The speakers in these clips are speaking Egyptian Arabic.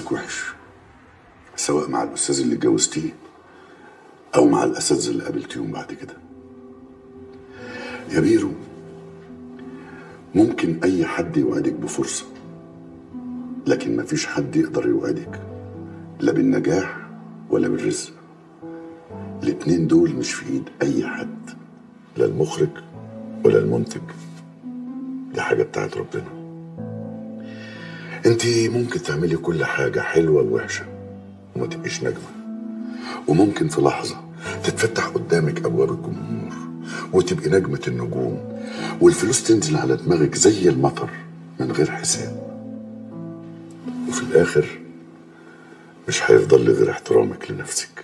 نفسك وحش سواء مع الاستاذ اللي اتجوزتيه او مع الاساتذه اللي قابلتيهم بعد كده يا بيرو ممكن اي حد يوعدك بفرصه لكن مفيش حد يقدر يوعدك لا بالنجاح ولا بالرزق الاتنين دول مش في ايد اي حد لا المخرج ولا المنتج دي حاجه بتاعت ربنا انت ممكن تعملي كل حاجه حلوه ووحشه وما تبقيش نجمه وممكن في لحظه تتفتح قدامك ابواب الجمهور وتبقي نجمه النجوم والفلوس تنزل على دماغك زي المطر من غير حساب وفي الاخر مش هيفضل لي غير احترامك لنفسك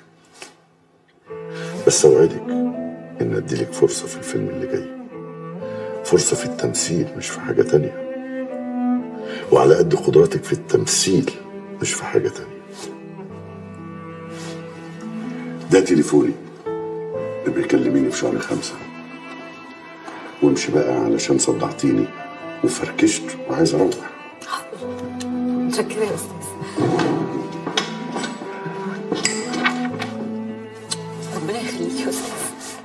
بس اوعدك ان اديلك فرصه في الفيلم اللي جاي فرصه في التمثيل مش في حاجه تانية وعلى قد قدراتك في التمثيل مش في حاجه تانية ده تليفوني ابقي كلميني في شهر خمسة وامشي بقى علشان صدعتيني وفركشت وعايز اروح متشكرة يا أستاذ ربنا يخليك يا أستاذ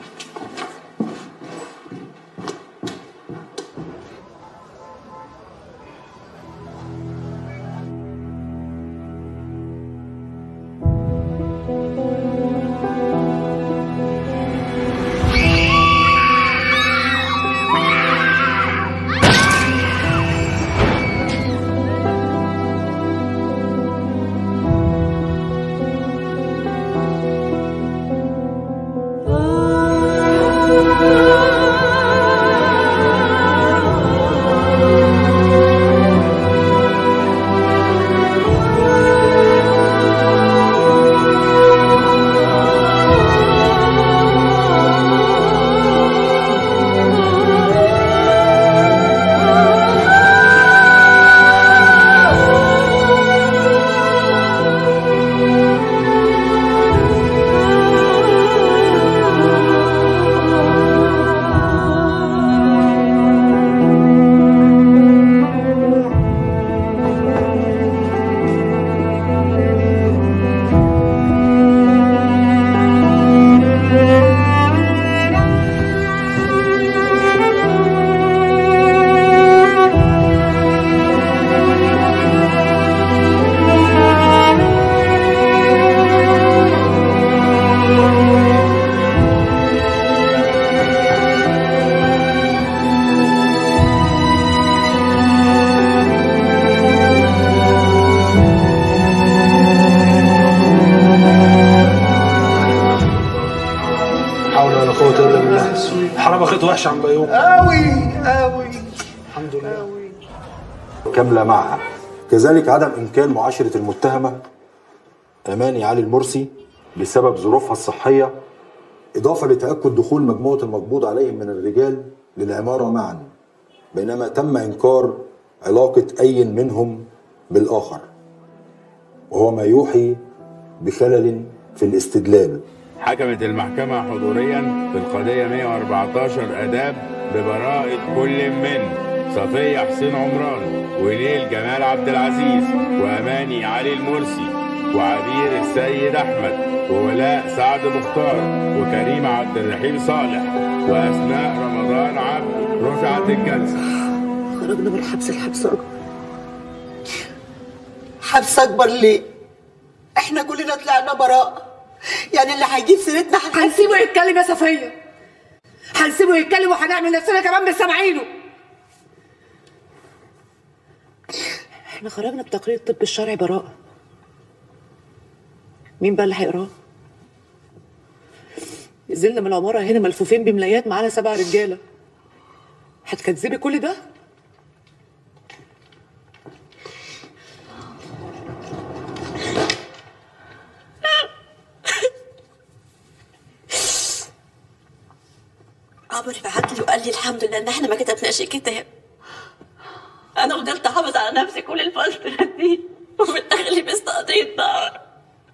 حول ولا قوة إلا بالله حرام أخذت وحش عن بيوم قوي قوي الحمد لله كاملة معها كذلك عدم إمكان معاشرة المتهمة أماني علي المرسي بسبب ظروفها الصحية إضافة لتأكد دخول مجموعة المقبوض عليهم من الرجال للعمارة معا بينما تم إنكار علاقة أي منهم بالآخر وهو ما يوحي بخلل في الاستدلال حكمت المحكمة حضوريا في القضية 114 آداب ببراءة كل من صفية حسين عمران ونيل جمال عبد العزيز وأماني علي المرسي وعبير السيد أحمد وولاء سعد مختار وكريم عبد الرحيم صالح وأسماء رمضان عبد رفعت الجلسة خرجنا من الحبس الحبس أكبر حبس أكبر ليه؟ إحنا كلنا طلعنا براء يعني اللي هيجيب سيرتنا هنحس- هنسيبه يتكلم يا صفية هنسيبه يتكلم وهنعمل نفسنا كمان مش سامعينه احنا خرجنا بتقرير الطب الشرعي براءة مين بقى اللي هيقراه؟ نزلنا من العمارة هنا ملفوفين بملايات معانا سبع رجالة هتكذبي كل ده؟ عمرو بعت لي وقال لي الحمد لله ان احنا ما كتبناش الكتاب انا فضلت احافظ على نفسي كل الفتره دي وفي الاخر لبست قضيه نار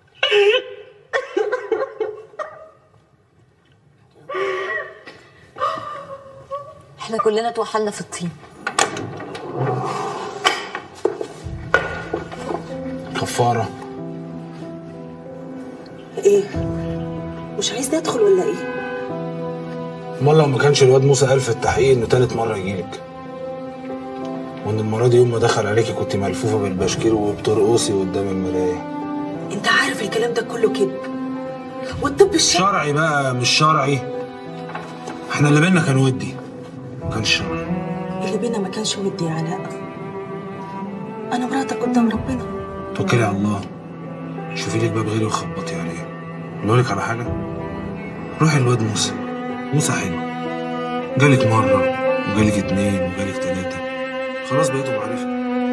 احنا كلنا توحلنا في الطين كفاره ايه مش عايز ادخل ولا ايه امال لو ما كانش الواد موسى قال في التحقيق انه تالت مره يجيلك وان المره دي يوم ما دخل عليكي كنت ملفوفه بالبشكير وبترقصي قدام المرايه انت عارف الكلام ده كله كذب والطب الشرعي شرعي بقى مش شرعي احنا اللي بينا كان ودي ما كانش شرعي اللي بينا ما كانش ودي يا علاء انا مراتك قدام ربنا توكلي على الله شوفي لك باب غيري وخبطي عليه اقول لك على حاجه روحي الواد موسى موسى حلو جالك مره وجالك اتنين وجالك تلاته خلاص بقيتوا معرفه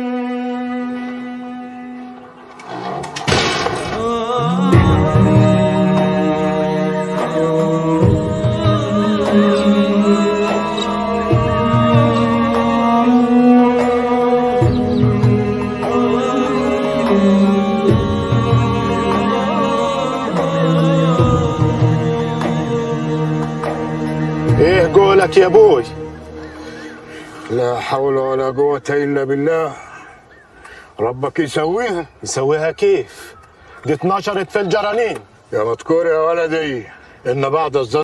ايه قولك يا ابوي لا حول ولا قوة الا بالله ربك يسويها يسويها كيف؟ دي اتنشرت في الجرانين يا مذكور يا ولدي ان بعض الظن